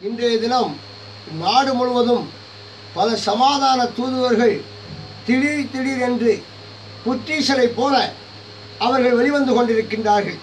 இன்றைய தினம் நாடு முழுவதும் பல சமாதான தூதுவர்கள் திடீர் திடீர் என்று புற்றீசரை போல அவர்கள் வெளிவந்து கொண்டிருக்கின்றார்கள்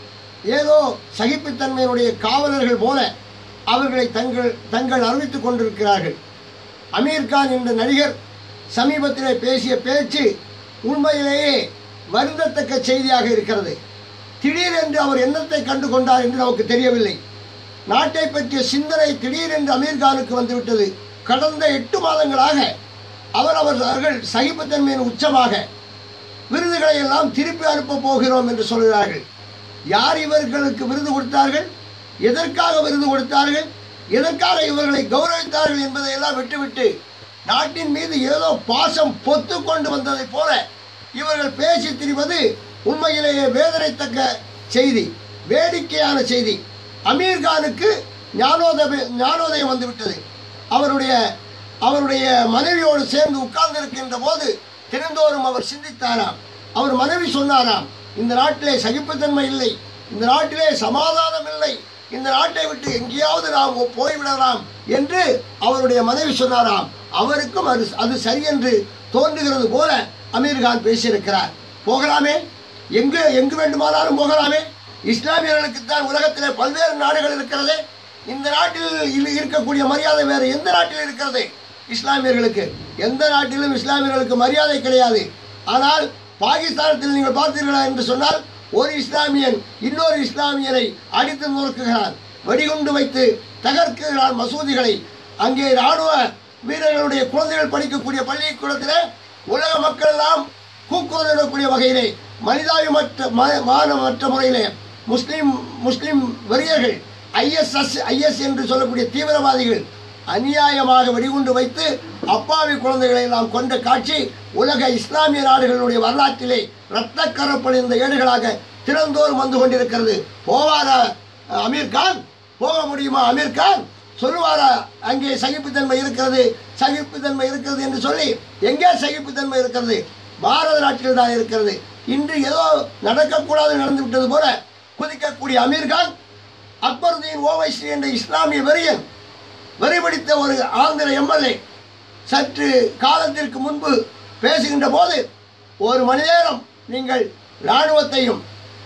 ஏதோ சகிப்புத்தன்மையினுடைய காவலர்கள் போல அவர்களை தங்கள் தங்கள் அறிவித்துக் கொண்டிருக்கிறார்கள் அமீர்கான் என்ற நடிகர் சமீபத்திலே பேசிய பேச்சு உண்மையிலேயே வருந்தத்தக்க செய்தியாக இருக்கிறது திடீரென்று அவர் என்னத்தை கண்டு கொண்டார் என்று நமக்கு தெரியவில்லை நாட்டை பற்றிய சிந்தனை திடீரென்று அமீர்கானுக்கு வந்துவிட்டது கடந்த எட்டு மாதங்களாக அவர் அவர்கள் சகிப்புத்தன்மையின் உச்சமாக விருதுகளை எல்லாம் திருப்பி அனுப்ப போகிறோம் என்று சொல்கிறார்கள் யார் இவர்களுக்கு விருது கொடுத்தார்கள் எதற்காக விருது கொடுத்தார்கள் எதற்காக இவர்களை கௌரவித்தார்கள் என்பதை எல்லாம் விட்டுவிட்டு நாட்டின் மீது ஏதோ பாசம் பொத்து கொண்டு வந்ததைப் போல இவர்கள் பேசி திரிவது உண்மையிலேயே வேதனைத்தக்க செய்தி வேடிக்கையான செய்தி அமீர்கானுக்கு ஞானோதய ஞானோதயம் வந்துவிட்டது அவருடைய அவருடைய மனைவியோடு சேர்ந்து உட்கார்ந்திருக்கின்ற போது தினந்தோறும் அவர் சிந்தித்தாராம் அவர் மனைவி சொன்னாராம் இந்த நாட்டிலே சகிப்புத்தன்மை இல்லை இந்த நாட்டிலே சமாதானம் இல்லை இந்த நாட்டை விட்டு எங்கேயாவது நாம் போய்விடலாம் என்று அவருடைய மனைவி சொன்னாராம் அவருக்கும் அது அது சரி என்று தோன்றுகிறது போல அமீர்கான் பேசியிருக்கிறார் போகலாமே எங்கு எங்கு வேண்டுமானாலும் போகலாமே இஸ்லாமியர்களுக்குத்தான் உலகத்திலே பல்வேறு நாடுகள் இருக்கிறது இந்த நாட்டில் இல் இருக்கக்கூடிய மரியாதை வேறு எந்த நாட்டில் இருக்கிறது இஸ்லாமியர்களுக்கு எந்த நாட்டிலும் இஸ்லாமியர்களுக்கு மரியாதை கிடையாது ஆனால் பாகிஸ்தானத்தில் நீங்கள் பார்த்தீர்களா என்று சொன்னால் ஒரு இஸ்லாமியன் இன்னொரு இஸ்லாமியரை அடித்து நொறுக்குகிறான் வெடிகுண்டு வைத்து தகர்க்கிறான் மசூதிகளை அங்கே இராணுவ வீரர்களுடைய குழந்தைகள் படிக்கக்கூடிய பள்ளிக்கூடத்தில் உலக மக்கள் எல்லாம் கூக்குரலிடக்கூடிய வகையிலே மனிதாபிமற்ற ம- மானமற்ற முறையிலே முஸ்லிம் முஸ்லிம் வெறியர்கள் ஐஎஸ்எஸ் ஐஎஸ் என்று சொல்லக்கூடிய தீவிரவாதிகள் அநியாயமாக வெடிகுண்டு வைத்து அப்பாவி குழந்தைகளை எல்லாம் கொண்ட காட்சி உலக இஸ்லாமிய நாடுகளுடைய வரலாற்றிலே இரத்தக்கரப்படைந்த ஏடுகளாக திறந்தோறும் வந்து கொண்டிருக்கிறது போவாரா அமீர் கான் போக முடியுமா அமீர் கான் சொல்லுவாரா அங்கே சகிப்புத்தன்மை இருக்கிறது சகிப்புத்தன்மை இருக்கிறது என்று சொல்லி எங்கே சகிப்புத்தன்மை இருக்கிறது பாரத நாட்டில் தான் இருக்கிறது இன்று ஏதோ நடக்கக்கூடாது நடந்து விட்டது போல குதிக்கக்கூடிய அமீர்கான் அக்பருதீன் ஓவைசி என்ற இஸ்லாமிய வெறியன் வெறிபிடித்த ஒரு ஆந்திர எம்எல்ஏ சற்று காலத்திற்கு முன்பு பேசுகின்ற போது ஒரு மணி நேரம் நீங்கள் இராணுவத்தையும்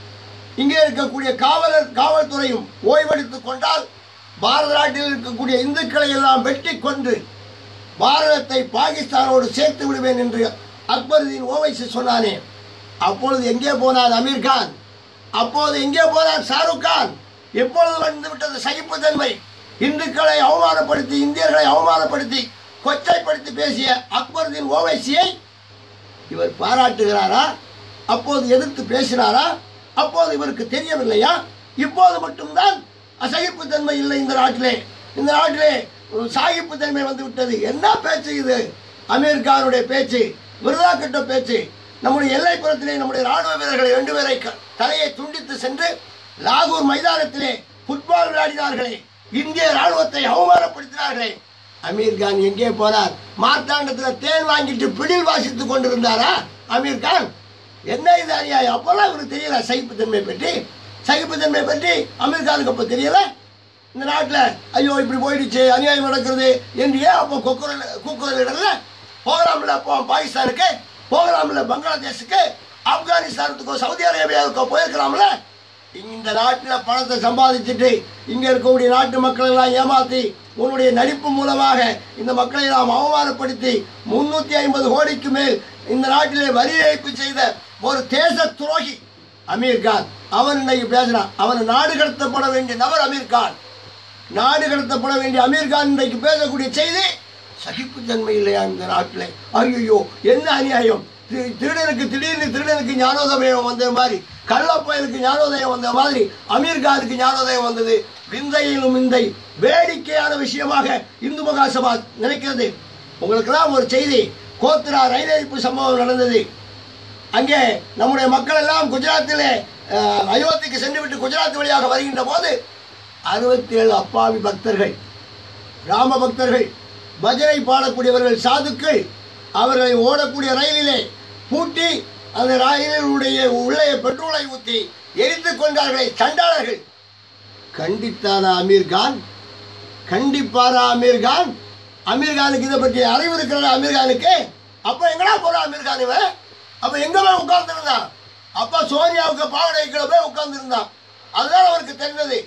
இங்கே இருக்கக்கூடிய காவலர் காவல்துறையும் ஓய்வெடுத்துக் கொண்டால் பாரத நாட்டில் இருக்கக்கூடிய இந்துக்களை எல்லாம் வெட்டி கொன்று பாரதத்தை பாகிஸ்தானோடு சேர்த்து விடுவேன் என்று அக்பருதீன் ஓவைசி சொன்னானே அப்பொழுது எங்கே போனார் அமீர் கான் அப்போது எங்கே போனார் ஷாருக் கான் எப்பொழுது வந்து விட்டது சகிப்புத்தன்மை இந்துக்களை அவமானப்படுத்தி இந்தியர்களை அவமானப்படுத்தி கொச்சைப்படுத்தி பேசிய அக்பருதீன் ஓவைசியை இவர் பாராட்டுகிறாரா அப்போது எதிர்த்து பேசினாரா அப்போது இவருக்கு தெரியவில்லையா இப்போது மட்டும்தான் அசகிப்புத்தன்மை இல்லை இந்த நாட்டிலே இந்த நாட்டிலே சாகிப்புத்தன்மை வந்து விட்டது என்ன பேச்சு இது அமீர் கானுடைய பேச்சு விருதாக்கட்ட பேச்சு நம்முடைய எல்லைப்புறத்திலே நம்முடைய ராணுவ வீரர்களை ரெண்டு பேரை க- தலையை துண்டித்து சென்று லாகூர் மைதானத்திலே ஃபுட்பால் விளையாடினார்களே இந்திய ராணுவத்தை அவமானப்படுத்தினார்களே அமீர் கான் எங்கே போனார் மார்த்தாண்டத்தில் தேன் வாங்கிட்டு பிடில் வாசித்துக் கொண்டிருந்தாரா அமீர் கான் என்ன இது அநியாயம் அப்போல்லாம் இவருக்கு தெரியல சகிப்புத்தன்மை பற்றி சகிப்புத்தன்மை பற்றி அமீர் கானுக்கு அப்போ தெரியல இந்த நாட்டில் ஐயோ இப்படி போயிடுச்சு அநியாயம் நடக்கிறது என்று ஏன் அப்போ கொக்குரல் கூக்குரல் இடல போகலாம்ல அப்போ பாகிஸ்தானுக்கு போகலாம்ல பங்களாதேஷுக்கு ஆப்கானிஸ்தானத்துக்கோ சவுதி அரேபியாவுக்கோ போயிருக்கலாம்ல இந்த நாட்டில் பணத்தை சம்பாதிச்சுட்டு இங்க இருக்கக்கூடிய நாட்டு மக்கள் எல்லாம் ஏமாத்தி உன்னுடைய நடிப்பு மூலமாக இந்த மக்களை எல்லாம் அவமானப்படுத்தி முன்னூத்தி ஐம்பது கோடிக்கு மேல் இந்த நாட்டிலே வரி ஏய்ப்பு செய்த ஒரு தேச துரோகி அமீர் கான் அவன் இன்னைக்கு பேசுறான் அவன் நாடு கடத்தப்பட வேண்டிய நபர் அமீர் கான் நாடு கடத்தப்பட வேண்டிய அமீர் கான் இன்றைக்கு பேசக்கூடிய செய்தி சகிப்புத்தன்மை இல்லையா இந்த நாட்டில் ஐயோ என்ன அநியாயம் தி- திருடனுக்கு திடீர்னு திருடனுக்கு ஞானோதயம் வந்த மாதிரி கள்ளப்பயலுக்கு ஞானோதயம் வந்த மாதிரி அமீர் கானுக்கு ஞானோதயம் வந்தது விந்தையிலும் விந்தை வேடிக்கையான விஷயமாக இந்து மகாசபா நினைக்கிறது உங்களுக்கெல்லாம் ஒரு செய்தி கோத்ரா ரயில் இழப்பு சம்பவம் நடந்தது அங்கே நம்முடைய மக்கள் எல்லாம் குஜராத்திலே அஹ், அயோத்திக்கு சென்று விட்டு குஜராத் வழியாக வருகின்ற போது அறுபத்தி ஏழு அப்பாவி பக்தர்கள் ராம பக்தர்கள் பஜனை பாடக்கூடியவர்கள் சாதுக்கள் அவர்களை ஓடக்கூடிய ரயிலிலே பூட்டி அந்த ரயிலுடைய உள்ளே பெட்ரோலை ஊற்றி எரித்துக் கொண்டார்களே சண்டாளர்கள் கண்டித்தானா அமீர் கான் கண்டிப்பாரா அமீர் கான் அமீர் கானுக்கு இதை பற்றி அறிவு இருக்கிற அமீர் கானுக்கு அப்ப எங்கடா போறான் அமீர் கான் இவன் அப்ப எங்க போய் உட்கார்ந்துருந்தான் அப்ப சோனியாவுக்கு பாவடைக்குள்ள போய் உட்கார்ந்துருந்தான் அதுதான் அவருக்கு தெரிந்தது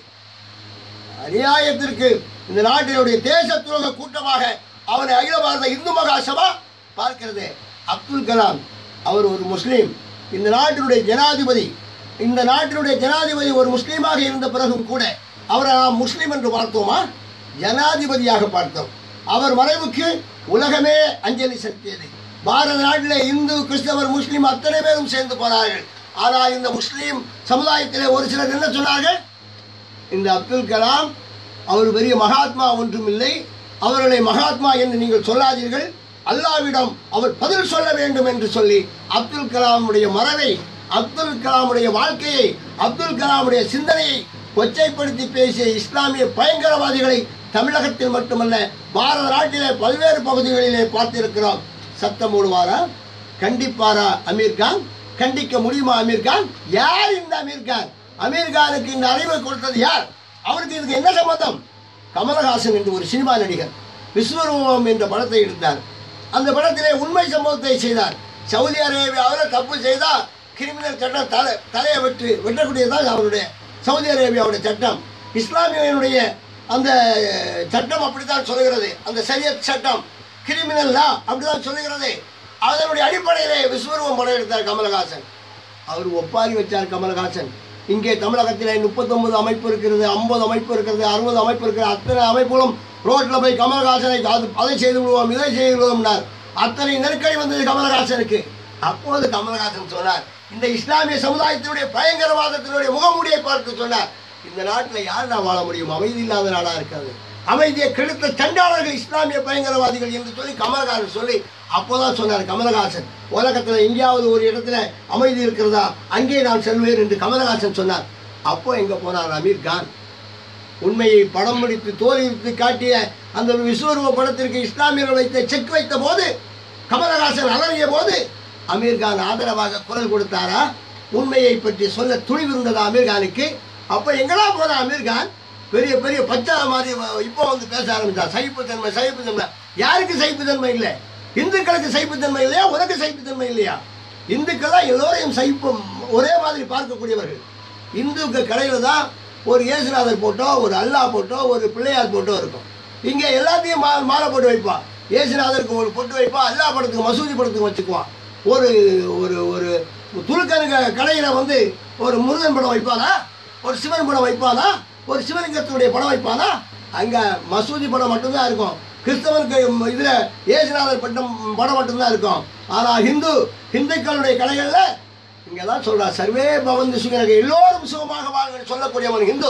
அநியாயத்திற்கு இந்த நாட்டினுடைய தேச துரோக கூட்டமாக அவனை அகில பாரத இந்து மகாசபா பார்க்கிறது அப்துல் கலாம் அவர் ஒரு முஸ்லீம் இந்த நாட்டினுடைய ஜனாதிபதி இந்த நாட்டினுடைய ஜனாதிபதி ஒரு முஸ்லீமாக இருந்த பிறகும் கூட அவரை நாம் முஸ்லீம் என்று பார்த்தோமா ஜனாதிபதியாக பார்த்தோம் அவர் மறைவுக்கு உலகமே அஞ்சலி செலுத்தியது பாரத நாட்டிலே இந்து கிறிஸ்தவர் முஸ்லீம் அத்தனை பேரும் சேர்ந்து போனார்கள் ஆனால் இந்த முஸ்லீம் சமுதாயத்திலே ஒரு சிலர் என்ன சொன்னார்கள் இந்த அப்துல் கலாம் அவர் பெரிய மகாத்மா ஒன்றும் இல்லை அவர்களை மகாத்மா என்று நீங்கள் சொல்லாதீர்கள் அல்லாவிடம் அவர் பதில் சொல்ல வேண்டும் என்று சொல்லி அப்துல் கலாமுடைய மரபை அப்துல் கலாமுடைய வாழ்க்கையை அப்துல் கலாமுடைய சிந்தனையை கொச்சைப்படுத்தி பேசிய இஸ்லாமிய பயங்கரவாதிகளை தமிழகத்தில் மட்டுமல்ல பாரத நாட்டிலே பல்வேறு பகுதிகளிலே பார்த்திருக்கிறோம் சத்தம் போடுவாரா கண்டிப்பாரா அமீர் கான் கண்டிக்க முடியுமா அமீர் கான் யார் இந்த அமீர் கான் அமீர் கானுக்கு இந்த அறிவை கொடுத்தது யார் அவருக்கு இதுக்கு என்ன சம்பந்தம் கமலஹாசன் என்று ஒரு சினிமா நடிகர் விஸ்வரூபம் என்ற படத்தை எடுத்தார் அந்த படத்திலே உண்மை சம்பவத்தை செய்தார் சவுதி அரேபியாவில் தப்பு செய்தா கிரிமினல் சட்டம் தலை தலையை வெட்டு வெட்டக்கூடியதான் அவருடைய சவுதி அரேபியாவுடைய சட்டம் இஸ்லாமியனுடைய அந்த சட்டம் அப்படித்தான் சொல்லுகிறது அந்த சரியத் சட்டம் கிரிமினல் லா அப்படிதான் சொல்லுகிறது அதனுடைய அடிப்படையிலே விஸ்வரூபம் படம் எடுத்தார் கமலஹாசன் அவர் ஒப்பாரி வச்சார் கமலஹாசன் இங்கே தமிழகத்திலே முப்பத்தொன்பது அமைப்பு இருக்கிறது ஐம்பது அமைப்பு இருக்கிறது அறுபது அமைப்பு இருக்கிறது அத்தனை அமைப்புகளும் ரோட்டில் போய் கமலஹாசனை அது அதை செய்து விடுவோம் இதை செய்து விடுவோம்னார் அத்தனை நெருக்கடி வந்தது கமலஹாசனுக்கு அப்போது கமலஹாசன் சொன்னார் இந்த இஸ்லாமிய சமுதாயத்தினுடைய பயங்கரவாதத்தினுடைய முகமூடியை பார்த்து சொன்னார் இந்த நாட்டில் யாருடா வாழ முடியும் அமைதி இல்லாத நாடா இருக்காது அமைதியை கெடுத்த சண்டாளர்கள் இஸ்லாமிய பயங்கரவாதிகள் என்று சொல்லி கமலஹாசன் சொல்லி அப்போதான் சொன்னார் கமலஹாசன் உலகத்தில் எங்கேயாவது ஒரு இடத்துல அமைதி இருக்கிறதா அங்கே நான் செல்வேன் என்று கமலஹாசன் சொன்னார் அப்போ எங்க போனார் அமீர் கான் உண்மையை படம் முடித்து தோலித்து காட்டிய அந்த விஸ்வரூப படத்திற்கு இஸ்லாமியர்கள் வைத்த செக் வைத்த போது கமலஹாசன் அலறிய போது அமீர்கான் ஆதரவாக குரல் கொடுத்தாரா உண்மையை பற்றி சொல்ல துணிவு இருந்ததா அமீர்கானுக்கு அப்ப எங்கடா போன அமீர்கான் பெரிய பெரிய பச்சை மாதிரி வ- இப்போ வந்து பேச ஆரம்பிச்சா சகிப்புத்தன்மை சகிப்புத்தன்மை யாருக்கு சகிப்புத்தன்மை இல்லை இந்துக்களுக்கு சகிப்புத்தன்மை இல்லையா உனக்கு சகிப்புத்தன்மை இல்லையா இந்துக்கள் தான் எல்லோரையும் சகிப்பு ஒரே மாதிரி பார்க்கக்கூடியவர்கள் இந்துக்கு கடையில தான் ஒரு இயேசுநாதர் போட்டோ ஒரு அல்லாஹ் போட்டோ ஒரு பிள்ளையார் போட்டோ இருக்கும் இங்கே எல்லாத்தையும் மா மாலை போட்டு வைப்பான் இயேசுநாதருக்கு ஒரு பொட்டு வைப்பான் அல்லாஹ் படத்துக்கு மசூதி படத்துக்கு வச்சுக்குவான் ஒரு ஒரு ஒரு துலுக்கனுக்கு கடையில் வந்து ஒரு முருகன் படம் வைப்பானா ஒரு சிவன் படம் வைப்பானா ஒரு சிவலிங்கத்தினுடைய படம் வைப்பானா அங்கே மசூதி படம் மட்டும்தான் இருக்கும் கிறிஸ்தவனுக்கு இதில் இயேசுநாதர் பட்டம் படம் மட்டும்தான் இருக்கும் ஆனால் ஹிந்து ஹிந்துக்களுடைய கடைகளில் இங்கே தான் சொல்றா சர்வே பவந்து சுகனக எல்லோரும் சுகமாக வாங்க சொல்லக்கூடியவன் ஹிந்து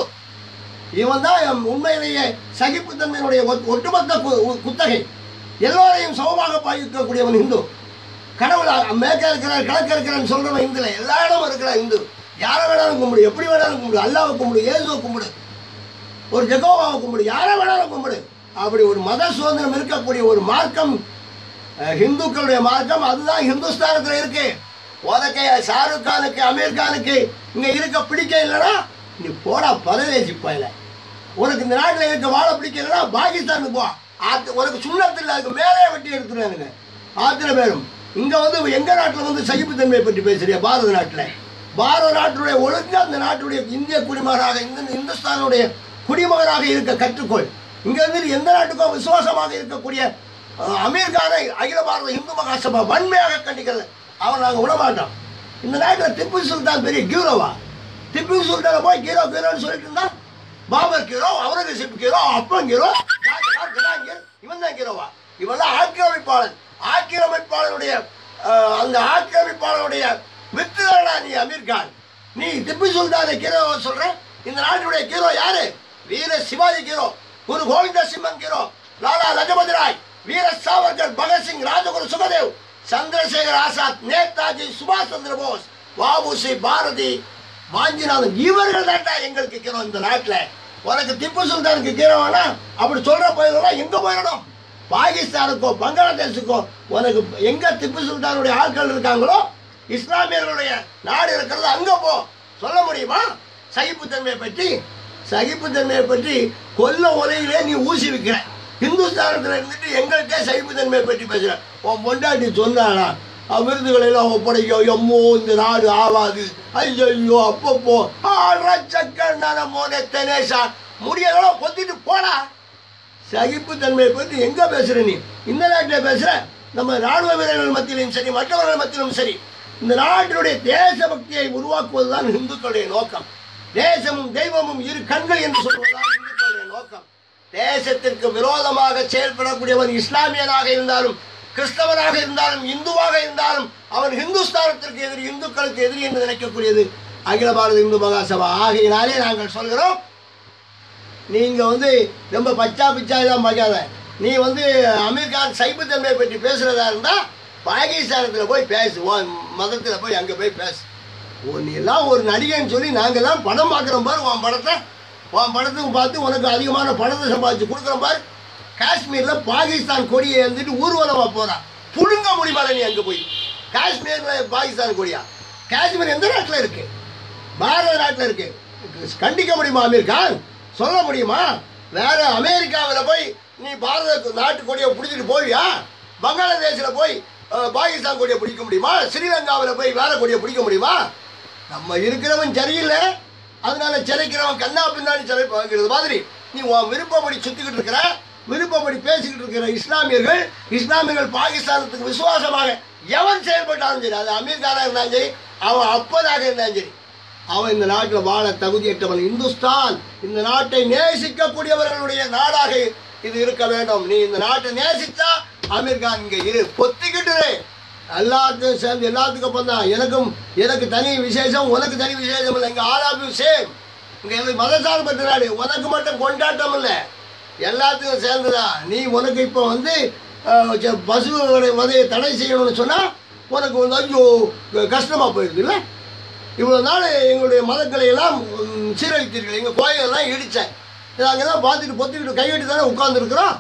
இவன் தான் உண்மையிலேயே சகிப்புத்தன்மையினுடைய ஒட்- ஒட்டுமொத்த கு- உ- குத்தகை எல்லோரையும் சமமாக பாதிக்கக்கூடியவன் இந்து கடவுள் அ- மேற்க இருக்கிறார் கிழக்க இருக்கிறான்னு சொல்றவன் இந்துல எல்லா இடமும் இருக்கிறான் இந்து யாரை வேணாலும் கும்பிடு எப்படி வேணாலும் கும்பிடு அல்லாவை கும்பிடு இயேசுவை கும்பிடு ஒரு ஜெகோவாவை கும்பிடு யாரை வேணாலும் கும்பிடு அப்படி ஒரு மத சுதந்திரம் இருக்கக்கூடிய ஒரு மார்க்கம் அஹ், இந்துக்களுடைய மார்க்கம் அதுதான் இந்துஸ்தானத்தில் இருக்கு உனக்கு ஷாருக் கானுக்கு அமீர் கானுக்கு இங்க இருக்க பிடிக்க இல்லைன்னா நீ போடா பரதேசி போயில உனக்கு இந்த நாட்டில் இருக்க வாழ பிடிக்கலன்னா பாகிஸ்தானுக்கு போ ஆத்து உனக்கு சுண்ணத்தில் அதுக்கு மேலே வெட்டி எடுத்துருவானுங்க ஆத்திர பேரும் இங்க வந்து எங்க நாட்டில் வந்து சகிப்புத்தன்மையை பற்றி பேசுறியா பாரத நாட்டில் பாரத நாட்டுடைய ஒழுங்கா இந்த நாட்டுடைய இந்திய குடிமகனாக இந்த இந்துஸ்தானுடைய குடிமகனாக இருக்க கற்றுக்கொள் இங்க இருந்து எந்த நாட்டுக்கும் விசுவாசமாக இருக்கக்கூடிய அஹ், அமீர் கானை அகில பாரத இந்து மகாசபா வன்மையாக கண்டிக்கிறது அவன் நாங்கள் விடமாட்டோம் இந்த நாட்டில் திப்பு சுல்தான் பெரிய கீரோவா திப்பு சுல்தானை போய் கீரோ கீரோன்னு சொல்லிட்டு இருந்தா பாபர் கீரோ அவுரங்கசீப் கீரோ அப்பன் கீரோ ஜாகிர், ஜஹாங்கீர், இவன் தான் கீரோவா இவன் தான் ஆக்கிரமிப்பாளன் ஆக்கிரமிப்பாளனுடைய அஹ், அந்த ஆக்கிரமிப்பாளனுடைய வித்துதடா நீ அமீர் கான் நீ திப்பு சுல்தானை கீரோ சொல்ற இந்த நாட்டினுடைய கீரோ யாரு வீர சிவாஜி கீரோ குரு கோவிந்த சிம்மன் கீரோ லாலா லஜபதி ராய் வீர சாவர்கர் பகத்சிங் ராஜகுரு சுகதேவ் சந்திரசேகர் ஆசாத் நேதாஜி சுபாஷ் சந்திர போஸ் வாபுசி பாரதி வாஞ்சிநாதன் இவர்கள் தான்டா எங்களுக்கு கீரோ இந்த நாட்டில் உனக்கு திப்பு சுல்தானுக்கு கீரோ வேணா அப்படி சொல்ற போயிடலாம் எங்க போயிடணும் பாகிஸ்தானுக்கோ பங்களாதேஷுக்கோ உனக்கு எங்க திப்பு சுல்தானுடைய ஆட்கள் இருக்காங்களோ இஸ்லாமியர்களுடைய நாடு இருக்கிறது அங்க போ சொல்ல முடியுமா சகிப்புத்தன்மையை பற்றி சகிப்புத்தன்மையை பற்றி கொல்ல உலகிலே நீ ஊசி விற்கிற இந்துஸ்தானத்தில் இருந்துட்டு எங்கள்கிட்ட சகிப்புத்தன்மையை பற்றி பேசுற உன் பொண்டாட்டி சொன்னானா அவ் விருதுகளை எல்லாம் ஒப்படைக்க எம்மோ இந்த நாடு ஆவாது ஐயோ அப்பப்போ சக்கர மோனே தினேஷா முடியதெல்லாம் பொத்திட்டு போடா சகிப்புத்தன்மையை பற்றி எங்க பேசுற நீ இந்த நாட்டில் பேசுற நம்ம ராணுவ வீரர்கள் மத்தியிலும் சரி மற்றவர்கள் மத்தியிலும் சரி இந்த நாட்டினுடைய தேசபக்தியை உருவாக்குவதுதான் இந்துக்களுடைய நோக்கம் தேசமும் தெய்வமும் இரு கண்கள் என்று சொல்வதுதான் இந்துக்களுடைய நோக்கம் தேசத்திற்கு விரோதமாக செயல்படக்கூடியவன் இஸ்லாமியனாக இருந்தாலும் கிறிஸ்தவனாக இருந்தாலும் இந்துவாக இருந்தாலும் அவன் இந்துஸ்தானத்திற்கு எதிரி இந்துக்களுக்கு எதிரி என்று நினைக்கக்கூடியது அகில பாரத இந்து மகாசபா ஆகையினாலே நாங்கள் சொல்கிறோம் நீங்க வந்து ரொம்ப பச்சா பிச்சா தான் பார்க்காத நீ வந்து அமீர்கான் சைபத்தன்மையை பற்றி பேசுறதா இருந்தா பாகிஸ்தானத்தில் போய் பேசு உன் மதத்தில் போய் அங்கே போய் பேசு ஓ, நீ எல்லாம் ஒரு நடிகைன்னு சொல்லி நாங்கள் தான் படம் பார்க்குறோம் பாரு உன் படத்தை உன் படத்துக்கு பார்த்து உனக்கு அதிகமான பணத்தை சம்பாதிச்சு கொடுக்குறோம் பாரு காஷ்மீரில் பாகிஸ்தான் கொடியை வந்துட்டு ஊர்வலமாக போகிறான் புழுங்க முடியுமா நீ அங்கே போய் காஷ்மீரில் பாகிஸ்தான் கொடியா காஷ்மீர் எந்த நாட்டில் இருக்கு பாரத நாட்டில் இருக்கு கண்டிக்க முடியுமா அமீர் கான் சொல்ல முடியுமா வேற அமெரிக்காவில் போய் நீ பாரத நாட்டு கொடியை பிடிச்சிட்டு போவியா பங்களாதேஷில் போய் அஹ், பாகிஸ்தான் கொடியை பிடிக்க முடியுமா ஸ்ரீலங்காவில் போய் வேற கொடியை பிடிக்க முடியுமா நம்ம இருக்கிறவன் சரியில்லை அதனால சிலைக்கிறவன் கண்ணா பின்னாடி சிலை பார்க்கிறது மாதிரி நீ உன் விருப்பப்படி சுத்திக்கிட்டு இருக்கிற விருப்பப்படி பேசிக்கிட்டு இருக்கிற இஸ்லாமியர்கள் இஸ்லாமியர்கள் பாகிஸ்தானத்துக்கு விசுவாசமாக எவன் செயல்பட்டாலும் சரி அது அமீர் கானா இருந்தாலும் சரி அவன் அப்பதாக இருந்தாலும் சரி அவன் இந்த நாட்டில் வாழ தகுதியற்றவன் இந்துஸ்தான் இந்த நாட்டை நேசிக்கக்கூடியவர்களுடைய நாடாக இது இருக்க வேண்டும் நீ இந்த நாட்டை நேசித்தா அமீர் கான் இங்க இரு பொத்திக்கிட்டு இரு. எல்லாத்துக்கும் சேர்ந்து எல்லாத்துக்கும் அப்புறம் தான் எனக்கும் எனக்கு தனி விசேஷம் உனக்கு தனி விசேஷம் இல்லை இங்கே ஆல் ஆஃப் யூ சேம் இங்கே எனக்கு மதசார்பற்ற நாடு உனக்கு மட்டும் கொண்டாட்டம் இல்லை எல்லாத்துக்கும் சேர்ந்துதான் நீ உனக்கு இப்போ வந்து அஹ், ச- பசுவோட வதையை தடை செய்யணும்னு சொன்னால் உனக்கு வந்து ஐயோ கஷ்டமாக போயிடுது இல்லை இவ்வளோ நாள் எங்களுடைய மதங்களை எல்லாம் ம், சீரழித்தீர்கள் எங்கள் கோயிலெல்லாம் இடித்தேன் நாங்கள் தான் பார்த்துட்டு பொத்திக்கிட்டு கையெட்டி தானே உட்காந்துருக்குறோம்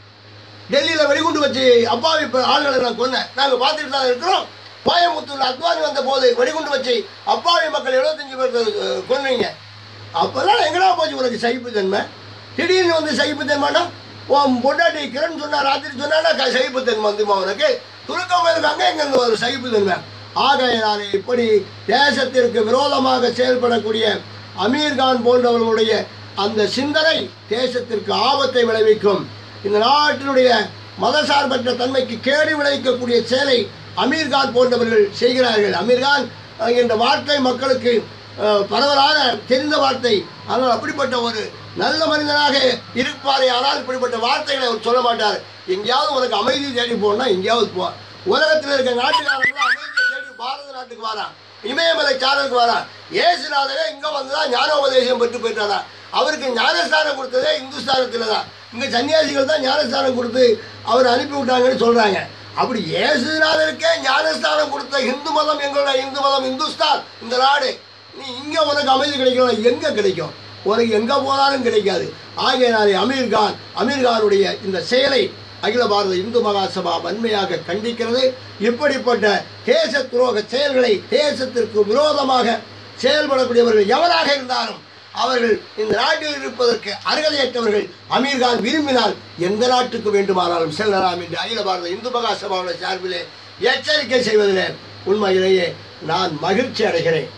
டெல்லியில் வெடிகுண்டு வச்சு அப்பாவி ப- ஆளுகளை நான் கொன்னேன் நாங்கள் பார்த்துட்டு தான் இருக்கிறோம் கோயம்புத்தூர்ல அத்வானி வந்த போது வெடிகுண்டு வச்சு அப்பாவி மக்கள் எழுபத்தஞ்சு பேர் அஹ், கொன்னீங்க அப்போல்லாம் எங்கடா போச்சு உனக்கு சகிப்புத்தன்மை திடீர்னு வந்து சகிப்புத்தன்மைனா உன் பொண்டாட்டி கிரண் சொன்னா ராத்திரி சொன்னா சகிப்புத்தன்மை வந்துமா உனக்கு துருக்கம் இருக்காங்க எங்கேருந்து ஒரு சகிப்புத்தன்மை ஆகையினாலே இப்படி தேசத்திற்கு விரோதமாக செயல்படக்கூடிய அமீர்கான் போன்றவர்களுடைய அந்த சிந்தனை தேசத்திற்கு ஆபத்தை விளைவிக்கும் இந்த நாட்டினுடைய மதசார்பற்ற தன்மைக்கு கேடு விளைவிக்கக்கூடிய செயலை அமீர்கான் போன்றவர்கள் செய்கிறார்கள் அமீர்கான் அஹ், என்ற வார்த்தை மக்களுக்கு அஹ், பரவலான தெரிந்த வார்த்தை ஆனால் அப்படிப்பட்ட ஒரு நல்ல மனிதனாக இருப்பாரே ஆனால் இப்படிப்பட்ட வார்த்தைகளை அவர் சொல்ல மாட்டார் எங்கேயாவது உனக்கு அமைதி தேடி போனா எங்கேயாவது போ உலகத்தில் இருக்க நாட்டுக்காரங்க அமைதியை தேடி பாரத நாட்டுக்கு வரான் இமயமலை சாரலுக்கு வரான் ஏசுநாதரே இங்க வந்துதான் ஞானோபதேசம் பெற்று போயிட்டாரா அவருக்கு ஞானஸ்தானம் கொடுத்ததே இந்துஸ்தானத்தில் தான் இங்க சன்னியாசிகள் தான் ஞானஸ்தானம் கொடுத்து அவர் அனுப்பி விட்டாங்கன்னு சொல்றாங்க அப்படி இயேசுநாதருக்கே ஞானஸ்தானம் கொடுத்த இந்து மதம் எங்களோட இந்து மதம் இந்துஸ்தான் இந்த நாடு நீ இங்க உனக்கு அமைதி கிடைக்கலாம் எங்க கிடைக்கும் உனக்கு எங்க போனாலும் கிடைக்காது ஆகையினாலே அமீர்கான் அமீர்கானுடைய இந்த செயலை அகில பாரத இந்து மகாசபா வன்மையாக கண்டிக்கிறது இப்படிப்பட்ட தேச துரோக செயல்களை தேசத்திற்கு விரோதமாக செயல்படக்கூடியவர்கள் எவராக இருந்தாலும் அவர்கள் இந்த நாட்டில் இருப்பதற்கு அருகதையற்றவர்கள் அமீர்கான் விரும்பினால் எந்த நாட்டுக்கு வேண்டுமானாலும் செல்லலாம் என்று அகில பாரத இந்து மகாசபாவுடைய சார்பிலே எச்சரிக்கை செய்வதிலே உண்மையிலேயே நான் மகிழ்ச்சி அடைகிறேன்